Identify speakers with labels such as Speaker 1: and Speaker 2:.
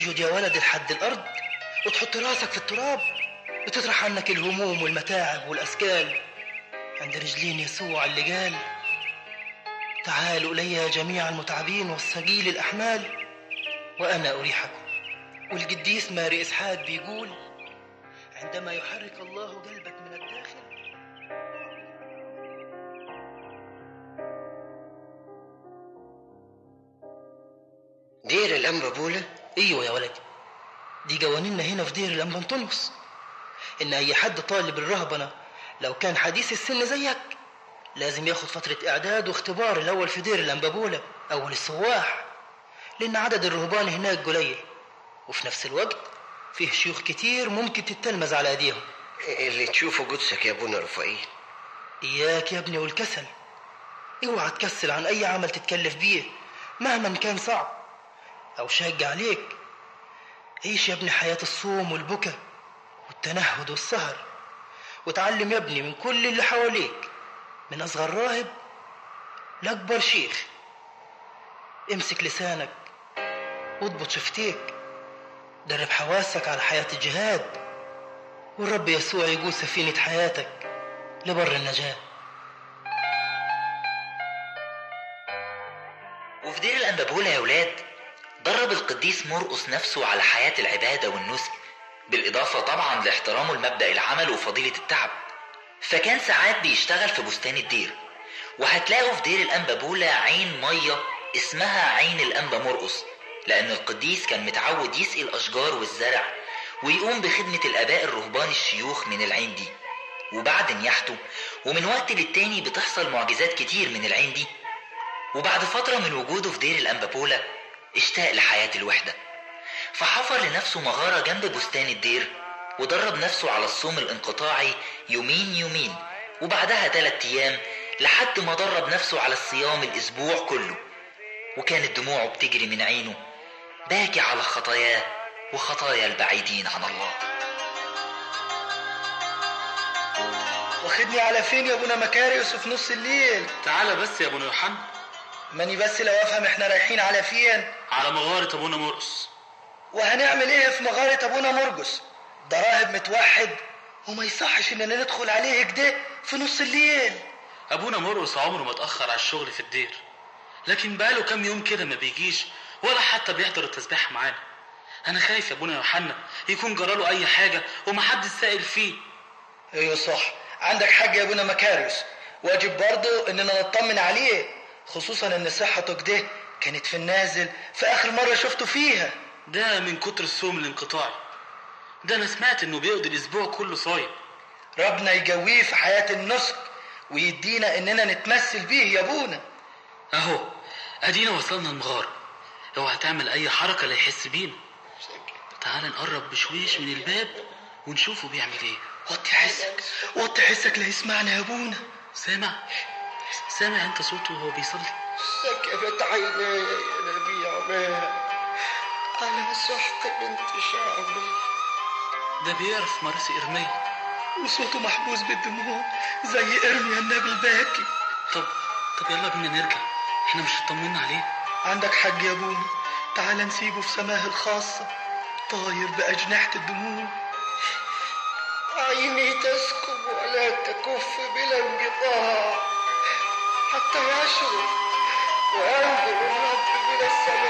Speaker 1: تسجد يا ولد لحد الأرض وتحط راسك في التراب وتطرح عنك الهموم والمتاعب والأسكال عند رجلين يسوع اللي قال تعالوا إلي جميع المتعبين والثقيل الأحمال وأنا أريحكم والقديس ماري إسحاق بيقول عندما يحرك الله قلبك من الداخل
Speaker 2: دير الأنبا بولا
Speaker 1: ايوه يا ولدي دي قوانيننا هنا في دير الانبا انطونيوس ان اي حد طالب الرهبنه لو كان حديث السن زيك لازم ياخد فترة إعداد واختبار الأول في دير الأنبابولة أول السواح لأن عدد الرهبان هناك قليل وفي نفس الوقت فيه شيوخ كتير ممكن تتلمذ على أيديهم
Speaker 2: اللي تشوفه قدسك يا ابونا رفائيل
Speaker 1: إياك يا ابني والكسل اوعى تكسل عن أي عمل تتكلف بيه مهما كان صعب أو شاق عليك عيش يا ابني حياة الصوم والبكا والتنهد والسهر وتعلم يا ابني من كل اللي حواليك من أصغر راهب لأكبر شيخ امسك لسانك واضبط شفتيك درب حواسك على حياة الجهاد والرب يسوع يقود سفينة حياتك لبر النجاة
Speaker 3: وفي دير الأنبابولة يا ولاد درب القديس مرقس نفسه على حياة العبادة والنسك بالإضافة طبعا لاحترامه لمبدأ العمل وفضيلة التعب فكان ساعات بيشتغل في بستان الدير وهتلاقوا في دير الأنبابولة عين مية اسمها عين الأنبا مرقس لأن القديس كان متعود يسقي الأشجار والزرع ويقوم بخدمة الآباء الرهبان الشيوخ من العين دي وبعد نياحته ومن وقت للتاني بتحصل معجزات كتير من العين دي وبعد فترة من وجوده في دير الأنبابولة اشتاق لحياة الوحدة فحفر لنفسه مغارة جنب بستان الدير ودرب نفسه على الصوم الانقطاعي يومين يومين وبعدها تلات أيام لحد ما درب نفسه على الصيام الأسبوع كله وكانت دموعه بتجري من عينه باكي على خطاياه وخطايا البعيدين عن الله
Speaker 1: واخدني على فين يا ابونا مكاريوس في نص الليل
Speaker 4: تعالى بس يا ابونا يوحنا
Speaker 1: ماني بس لو افهم احنا رايحين على فين
Speaker 4: على مغارة ابونا مرقس
Speaker 1: وهنعمل ايه في مغارة ابونا مرجس ده راهب متوحد وما يصحش اننا ندخل عليه كده في نص الليل
Speaker 4: ابونا مرقس عمره ما اتأخر على الشغل في الدير لكن بقاله كام يوم كده ما بيجيش ولا حتى بيحضر التسبيح معانا انا خايف يا ابونا يوحنا يكون جراله اي حاجة ومحدش سائل فيه
Speaker 1: ايوه صح عندك حق يا ابونا مكاريوس واجب برضه اننا نطمن عليه خصوصا ان صحته كده كانت في النازل في اخر مرة شفته فيها
Speaker 4: ده من كتر الصوم الانقطاعي ده انا سمعت انه بيقضي الاسبوع كله صايم
Speaker 1: ربنا يجويه في حياة النسك ويدينا اننا نتمثل بيه يا ابونا
Speaker 4: اهو ادينا وصلنا المغارة اوعى تعمل اي حركة لا يحس بينا تعال نقرب بشويش من الباب ونشوفه بيعمل ايه
Speaker 1: وطي حسك وطي حسك لا يسمعنا يا ابونا
Speaker 4: سامع سامع انت صوته وهو بيصلي
Speaker 2: سكبت عيني يا نبي عمان على سحت بنت شعبي
Speaker 4: ده بيعرف مراسي ارمية
Speaker 1: وصوته محبوس بالدموع زي ارميا النبي الباكي
Speaker 4: طب طب يلا بينا نرجع احنا مش اطمنا عليه
Speaker 1: عندك حق يا ابونا تعال نسيبه في سماه الخاصة طاير بأجنحة الدموع
Speaker 2: عيني تسكب ولا تكف بلا انقطاع حتى يشرب وينظر الرب من السماء